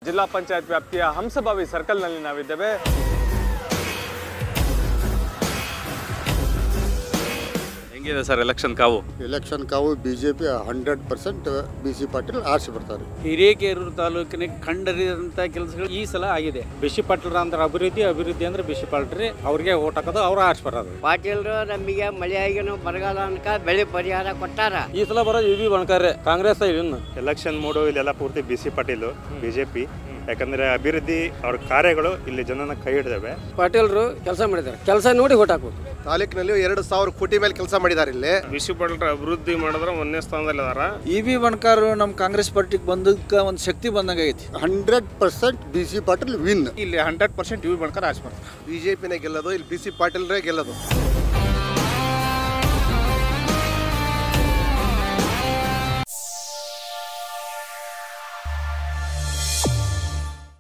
ಜಿಲ್ಲಾ ಪಂಚಾಯತ್ ವ್ಯಾಪ್ತಿಯ ಹಂಸಭಾವಿ ಸರ್ಕಲ್ನಲ್ಲಿ ನಾವಿದ್ದೇವೆ ಹೆಂಗಿದೆ ಸರ್ ಎಲೆಕ್ಷನ್ ಕಾವು ಎಲೆಕ್ಷನ್ ಕಾವು B J P hundred percent B C Patil ಆರಿಸಿ ಬರ್ತಾರೆ ಹಿರೇಕೆರೂರು ತಾಲೂಕಿನ ಕಂಡರಿದಂಥ ಕೆಲಸಗಳು ಈ ಸಲ ಆಗಿದೆ ಬಿಸಿ ಪಾಟೀಲ್ರ ಅಂದ್ರೆ ಅಭಿವೃದ್ಧಿ ಅಭಿವೃದ್ಧಿ ಅಂದ್ರೆ ಬಿಸಿ ಪಾಟ್ರಿ ಅವ್ರಿಗೆ ಓಟ್ ಹಾಕೋದು ಅವ್ರು ಆರ್ಸ್ ಬರೋದು ಪಾಟೀಲ್ರು ನಮಗೆ ಮಳೆ ಆಗಿನೂ ಬರಗಾಲ ಅನ್ಕ ಬೆಳೆ ಪರಿಹಾರ ಕೊಟ್ಟಾರ ಈ ಸಲ ಬರೋದು ಇವಿ ಬಣಕಾರೆ ಕಾಂಗ್ರೆಸ್ ಇನ್ನು ಎಲೆಕ್ಷನ್ ಮೂಡು ಇಲ್ಲೆಲ್ಲ ಪೂರ್ತಿ B C Patil B J P ಯಾಕಂದ್ರೆ ಅಭಿವೃದ್ಧಿ ಅವ್ರ ಕಾರ್ಯಗಳು ಇಲ್ಲಿ ಜನನ ಕೈ ಹಿಡಿದವೆ ಪಾಟೀಲ್ರು ಕೆಲಸ ಮಾಡಿದ್ದಾರೆ ಕೆಲಸ ನೋಡಿ ಓಟ್ ಹಾಕ್ಬೇಕು ತಾಲೂಕಿನಲ್ಲಿ ಎರಡು ಸಾವಿರ ಕೋಟಿ ಮೇಲೆ ಕೆಲಸ ಮಾಡಿದ್ದಾರೆ ಇಲ್ಲಿ ಬಿಸಿ ಪಾಟೀಲ್ ಅಭಿವೃದ್ಧಿ ಮಾಡಿದ್ರೆ ಒಂದನೇ ಸ್ಥಾನದಲ್ಲಿ ಅದಾರ ಇ ವಿ ಬಣಕಾರು ನಮ್ಮ ಕಾಂಗ್ರೆಸ್ ಪಾರ್ಟಿಗೆ ಬಂದಕ್ಕೆ ಒಂದು ಶಕ್ತಿ ಬಂದಂಗೆ ಐತಿ hundred percent B C Patil win ಇಲ್ಲಿ hundred percent E V Banakar ಆರಿಸ್ಬಾರ್ದು ಬಿಜೆಪಿನೇ ಗೆಲ್ಲೋದು ಇಲ್ಲಿ ಬಿ ಸಿ ಪಾಟೀಲ್ರೇ ಗೆಲ್ಲೋದು